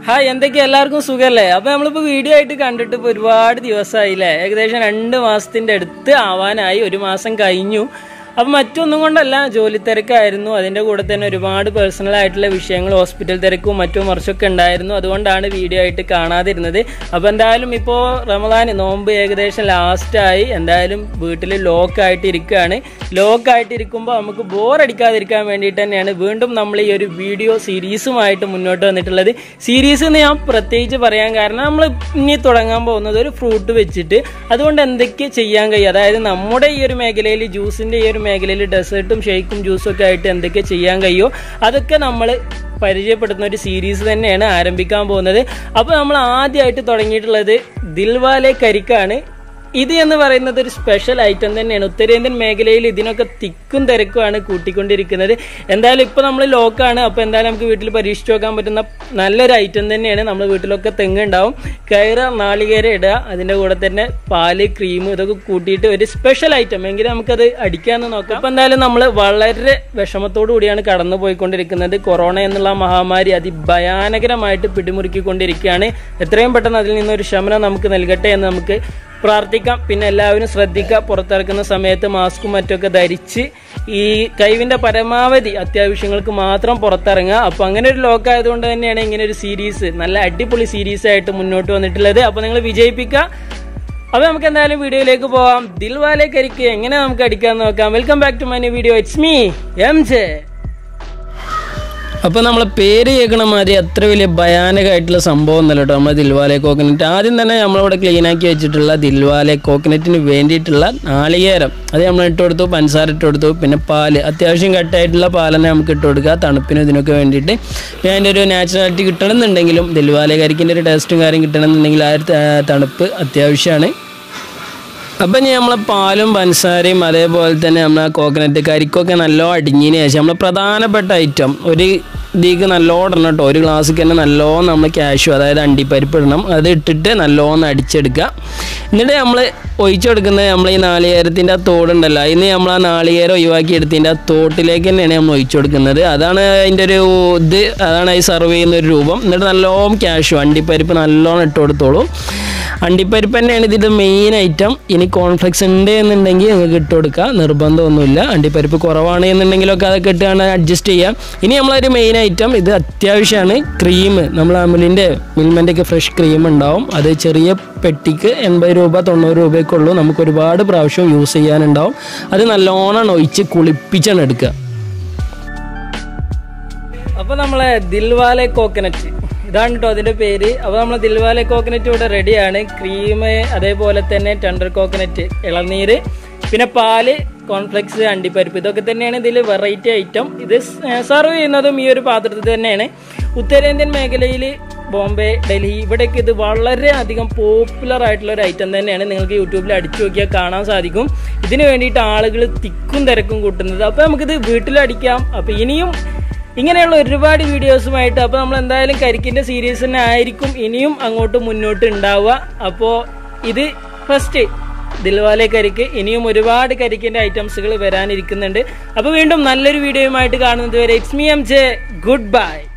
hi എന്തൊക്കെ എല്ലാവർക്കും സുഖല്ലേ അപ്പൊ നമ്മളിപ്പോ വീഡിയോ ആയിട്ട് കണ്ടിട്ട് ഇപ്പൊ ഒരുപാട് ദിവസമായില്ലേ ഏകദേശം രണ്ട് മാസത്തിന്റെ അടുത്ത് ആവാനായി ഒരു മാസം കഴിഞ്ഞു അപ്പൊ മറ്റൊന്നും കൊണ്ടല്ല ജോലി തിരക്കായിരുന്നു അതിന്റെ കൂടെ തന്നെ ഒരുപാട് പേഴ്സണൽ ആയിട്ടുള്ള വിഷയങ്ങൾ ഹോസ്പിറ്റൽ തിരക്കും മറ്റും മറിച്ചൊക്കെ ഉണ്ടായിരുന്നു അതുകൊണ്ടാണ് വീഡിയോ ആയിട്ട് കാണാതിരുന്നത് അപ്പൊ എന്തായാലും ഇപ്പോ റമദാൻ നോമ്പ് ഏകദേശം ലാസ്റ്റ് ആയി എന്തായാലും വീട്ടിൽ ലോക്ക് ആയിട്ട് ഇരിക്കുകയാണ് ലോക്ക് ആയിട്ട് ഇരിക്കുമ്പോൾ നമുക്ക് ബോർ അടിക്കാതിരിക്കാൻ വേണ്ടിയിട്ട് തന്നെയാണ് വീണ്ടും നമ്മൾ ഈ ഒരു വീഡിയോ സീരീസുമായിട്ട് മുന്നോട്ട് വന്നിട്ടുള്ളത് സീരീസ് എന്ന് ഞാൻ പ്രത്യേകിച്ച് പറയാൻ കാരണം നമ്മൾ ഇനി തുടങ്ങാൻ പോകുന്നത് ഒരു ഫ്രൂട്ട് വെച്ചിട്ട് അതുകൊണ്ട് എന്തൊക്കെ ചെയ്യാൻ കഴിയും അതായത് നമ്മുടെ ഈ ഒരു മേഖലയിൽ ജ്യൂസിന്റെ ഈ ഒരു മേഖലയിൽ ഡെസേർട്ടും ഷേക്കും ജ്യൂസും ഒക്കെ ആയിട്ട് എന്തൊക്കെ ചെയ്യാൻ കഴിയുമോ അതൊക്കെ നമ്മൾ പരിചയപ്പെടുത്തുന്ന ഒരു സീരീസ് തന്നെയാണ് ആരംഭിക്കാൻ പോകുന്നത് അപ്പോൾ നമ്മൾ ആദ്യമായിട്ട് തുടങ്ങിയിട്ടുള്ളത് ദിൽവാലെ കരിക്കാണ് ഇത് എന്ന് പറയുന്നത് ഒരു സ്പെഷ്യൽ ഐറ്റം തന്നെയാണ് ഉത്തരേന്ത്യൻ മേഖലയിൽ ഇതിനൊക്കെ തിക്കും തിരക്കുമാണ് കൂട്ടിക്കൊണ്ടിരിക്കുന്നത് എന്തായാലും ഇപ്പൊ നമ്മൾ ലോക്കാണ് അപ്പൊ എന്തായാലും നമുക്ക് വീട്ടിൽ പരീക്ഷിച്ച് നോക്കാൻ പറ്റുന്ന നല്ലൊരു ഐറ്റം തന്നെയാണ് നമ്മൾ വീട്ടിലൊക്കെ തെങ്ങ് ഉണ്ടാവും കയറ നാളികേര ഇടുക അതിന്റെ കൂടെ തന്നെ പാല് ക്രീം ഇതൊക്കെ കൂട്ടിയിട്ട് ഒരു സ്പെഷ്യൽ ഐറ്റം എങ്കിലും നമുക്കത് അടിക്കാന്ന് നോക്കാം അപ്പൊ എന്തായാലും നമ്മൾ വളരെ വിഷമത്തോടു കൂടിയാണ് കടന്നു പോയിക്കൊണ്ടിരിക്കുന്നത് കൊറോണ എന്നുള്ള മഹാമാരി അതിഭയാനകരമായിട്ട് പിടിമുറുക്കിക്കൊണ്ടിരിക്കുകയാണ് എത്രയും പെട്ടെന്ന് അതിൽ നിന്നൊരു ശമനം നമുക്ക് നൽകട്ടെ എന്ന് നമുക്ക് പ്രാർത്ഥിക്കാം പിന്നെ എല്ലാവരും ശ്രദ്ധിക്കുക പുറത്തിറക്കുന്ന സമയത്ത് മാസ്കും മറ്റൊക്കെ ധരിച്ച് ഈ കഴിവിന്റെ പരമാവധി അത്യാവശ്യങ്ങൾക്ക് മാത്രം പുറത്തിറങ്ങുക അപ്പൊ അങ്ങനെ ഒരു ലോക്ക് ആയതുകൊണ്ട് തന്നെയാണ് ഇങ്ങനെ ഒരു സീരീസ് നല്ല അടിപൊളി സീരീസ് ആയിട്ട് മുന്നോട്ട് വന്നിട്ടുള്ളത് അപ്പൊ നിങ്ങൾ വിജയിപ്പിക്കുക അപ്പൊ നമുക്ക് എന്തായാലും വീഡിയോയിലേക്ക് പോവാം ദിൽവാലെ കരിക്ക് എങ്ങനെ നമുക്ക് അടിക്കാൻ നോക്കാം welcome back to my video it's me M J അപ്പൊ നമ്മളെ പേര് കേൾക്കണ മാതിരി അത്ര വലിയ ഭയാനകമായിട്ടുള്ള സംഭവം ഒന്നല്ല കേട്ടോ നമ്മളെ ദിൽവാലെ കോക്കനറ്റ് ആദ്യം തന്നെ നമ്മളിവിടെ ക്ലീൻ ആക്കി വെച്ചിട്ടുള്ള ദിൽവാലെ കോക്കനറ്റിന് വേണ്ടിയിട്ടുള്ള നാളികേരം അത് നമ്മൾ ഇട്ട് കൊടുത്തു പഞ്ചസാര ഇട്ട് കൊടുത്തു പിന്നെ പാല് അത്യാവശ്യം കട്ടായിട്ടുള്ള പാലന്നെ നമുക്ക് ഇട്ട് കൊടുക്കുക തണുപ്പിനും ഇതിനൊക്കെ വേണ്ടിയിട്ട് പിന്നെ അതിൻ്റെ ഒരു നാച്ചുറാലിറ്റി കിട്ടണമെന്നുണ്ടെങ്കിലും ദിൽവാലെ കരിക്കിൻ്റെ ഒരു ടേസ്റ്റും കാര്യം കിട്ടണമെന്നുണ്ടെങ്കിൽ ആ ഒരു ത- തണുപ്പ് അത്യാവശ്യമാണ് അപ്പം ഇനി നമ്മളെ പാലും പഞ്ചസാരയും അതേപോലെ തന്നെ നമ്മളെ കോക്കനട്ട് കരിക്കൊക്കെ നല്ലോ അടിഞ്ഞതിന് ശേഷം നമ്മളെ പ്രധാനപ്പെട്ട ഐറ്റം ഒരു ഇതിക്ക് നല്ലോണം ഇടണം കേട്ടോ ഒരു ഗ്ലാസ്സിൽ തന്നെ നല്ലോണം നമ്മൾ ക്യാഷു അതായത് അണ്ടിപ്പരിപ്പ് ഇടണം അത് ഇട്ടിട്ട് നല്ലോണം അടിച്ചെടുക്കുക എന്നിട്ട് നമ്മൾ ഒഴിച്ചു കൊടുക്കുന്നത് നമ്മൾ ഈ നാളികേരത്തിൻ്റെ ആ തോടുണ്ടല്ലോ അതിന് നമ്മൾ ആ നാളികേരം ഒഴിവാക്കി എടുത്തതിൻ്റെ ആ തോട്ടിലേക്ക് തന്നെയാണ് നമ്മൾ ഒഴിച്ചു കൊടുക്കുന്നത് അതാണ് അതിൻ്റെ ഒരു ഇത് അതാണ് ഈ സർവ് ചെയ്യുന്ന ഒരു രൂപം എന്നിട്ട് നല്ലോണം ക്യാഷു അണ്ടിപ്പരിപ്പ് നല്ലോണം ഇട്ട് കൊടുത്തോളൂ അണ്ടിപ്പരിപ്പ് തന്നെയാണ് ഇതിൻ്റെ മെയിൻ ഐറ്റം ഇനി കോൺഫ്ലെക്സ് ഉണ്ട് എന്നുണ്ടെങ്കിൽ നിങ്ങൾക്ക് ഇട്ട് കൊടുക്കുക നിർബന്ധമൊന്നുമില്ല അണ്ടിപ്പരിപ്പ് കുറവാണ് എന്നുണ്ടെങ്കിലൊക്കെ അതൊക്കെ ഇട്ടാണ് അഡ്ജസ്റ്റ് ചെയ്യാം ഇനി നമ്മളൊരു മെയിൻ ഐറ്റം ഇത് അത്യാവശ്യമാണ് ക്രീം നമ്മൾ അമുലിൻ്റെ മിൽമൻ്റെ ഒക്കെ ഫ്രഷ് ക്രീം ഉണ്ടാവും അത് ചെറിയ പെട്ടിക്ക് എൺപത് രൂപ തൊണ്ണൂറ് രൂപയൊക്കെ ഉള്ളൂ നമുക്ക് ഒരുപാട് പ്രാവശ്യം യൂസ് ചെയ്യാനുണ്ടാവും അത് നല്ലോണം ഒഴിച്ച് കുളിപ്പിച്ചാണ് എടുക്കുക അപ്പൊ നമ്മളെ ദിൽവാലെ കോക്കനറ്റ് ഇതാണ് കേട്ടോ അതിന്റെ പേര് അപ്പൊ നമ്മളെ ദിൽവാലെ കോക്കനറ്റ് ഇവിടെ റെഡിയാണ് ക്രീം അതേപോലെ തന്നെ ടെൻഡർ കോക്കനറ്റ് ഇളനീര് പിന്നെ പാല് കോൺഫ്ലെക്സ് അണ്ടിപ്പരിപ്പ് ഇതൊക്കെ തന്നെയാണ് ഇതിൽ വെറൈറ്റി ഐറ്റം ഇത് സെർവ് ചെയ്യുന്നതും ഈ ഒരു പാത്രത്തിൽ തന്നെയാണ് ഉത്തരേന്ത്യൻ മേഖലയിൽ ബോംബെ ഡൽഹി ഇവിടെയൊക്കെ ഇത് വളരെ അധികം പോപ്പുലർ ആയിട്ടുള്ള ഒരു ഐറ്റം തന്നെയാണ് നിങ്ങൾക്ക് യൂട്യൂബിൽ അടിച്ചു നോക്കിയാൽ കാണാൻ സാധിക്കും ഇതിന് വേണ്ടിയിട്ട് ആളുകൾ തിക്കും തിരക്കും കൂട്ടുന്നത് അപ്പോൾ നമുക്കിത് വീട്ടിലടിക്കാം അപ്പോൾ ഇനിയും ഇങ്ങനെയുള്ള ഒരുപാട് വീഡിയോസുമായിട്ട് അപ്പോൾ നമ്മൾ എന്തായാലും കരിക്കിൻ്റെ സീരീസ് തന്നെ ആയിരിക്കും ഇനിയും അങ്ങോട്ട് മുന്നോട്ട് ഉണ്ടാവുക അപ്പോൾ ഇത് ഫസ്റ്റ് ദിൽവാലെ കരിക്ക് ഇനിയും ഒരുപാട് കരിക്കിൻ്റെ ഐറ്റംസുകൾ വരാനിരിക്കുന്നുണ്ട് അപ്പോൾ വീണ്ടും നല്ലൊരു വീഡിയോയുമായിട്ട് കാണുന്നത് വരെ it's me M J good by